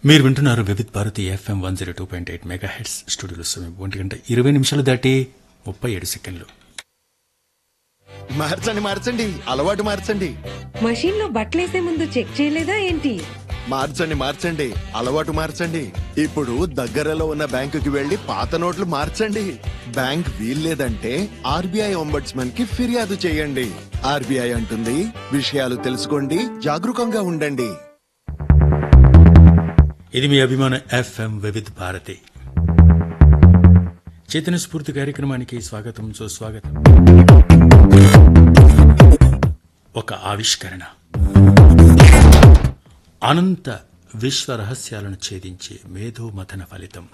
మీరు వింటున్నారు Vividh Bharati FM one zero two point eight mega hertz స్టూడియోలో సమయం ఒంటి గంట ఇరవై నిమిషాలు దాటి ముప్పై ఏడు సెకండ్లు మార్చండి మార్చండి అలవాటు మార్చండి మషీన్ లో బట్టలేసే ముందు చెక్ చేయలేదా ఏంటి మార్చండి మార్చండి అలవాటు మార్చండి ఇప్పుడు దగ్గరలో ఉన్న బ్యాంకుకి వెళ్లి పాత నోట్లు మార్చండి బ్యాంక్ వీల్లేదంటే ఆర్బీఐ ఒంబడ్స్మన్ కి ఫిర్యాదు చేయండి ఆర్బీఐ అంటుంది విషయాలు తెలుసుకోండి జాగరూకంగా ఉండండి ఇది మీ అభిమాన ఎఫ్ఎం వివిధ్ భారతి చైతన్య స్ఫూర్తి కార్యక్రమానికి స్వాగతం సుస్వాగతం ఒక ఆవిష్కరణ అనంత విశ్వ రహస్యాలను ఛేదించే మేధోమథన ఫలితం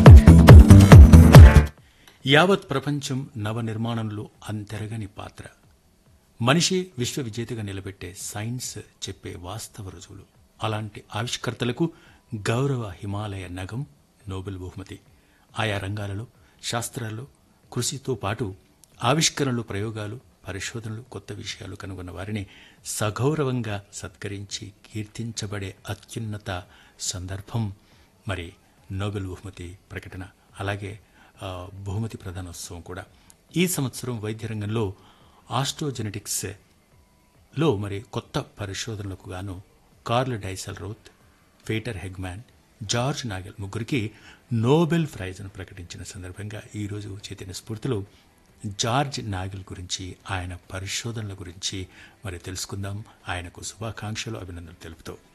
యావత్ ప్రపంచం నవ నిర్మాణంలో అంతెరగని పాత్ర మనిషి విశ్వ విజేతగా నిలబెట్టే సైన్స్ చెప్పే వాస్తవ రుజువులు అలాంటి ఆవిష్కర్తలకు గౌరవ హిమాలయ నగం నోబెల్ బహుమతి ఆయా రంగాలలో శాస్త్రాల్లో కృషితో పాటు ఆవిష్కరణలు ప్రయోగాలు పరిశోధనలు కొత్త విషయాలు కనుగొన్న వారిని సగౌరవంగా సత్కరించి కీర్తించబడే అత్యున్నత సందర్భం మరి నోబెల్ బహుమతి ప్రకటన అలాగే ఆ, బహుమతి ప్రధానోత్సవం కూడా ఈ సంవత్సరం వైద్య రంగంలో ఆస్ట్రోజెనెటిక్స్ లో మరి కొత్త పరిశోధనలకు గాను Karl Deisseroth Peter Hegemann Georg Nagel ముగ్గురికి నోబెల్ ప్రైజ్ను ప్రకటించిన సందర్భంగా ఈరోజు చైతన్య స్ఫూర్తిలో జార్జ్ నాగల్ గురించి ఆయన పరిశోధనల గురించి మరి తెలుసుకుందాం ఆయనకు శుభాకాంక్షలు అభినందనలు తెలుపుతూ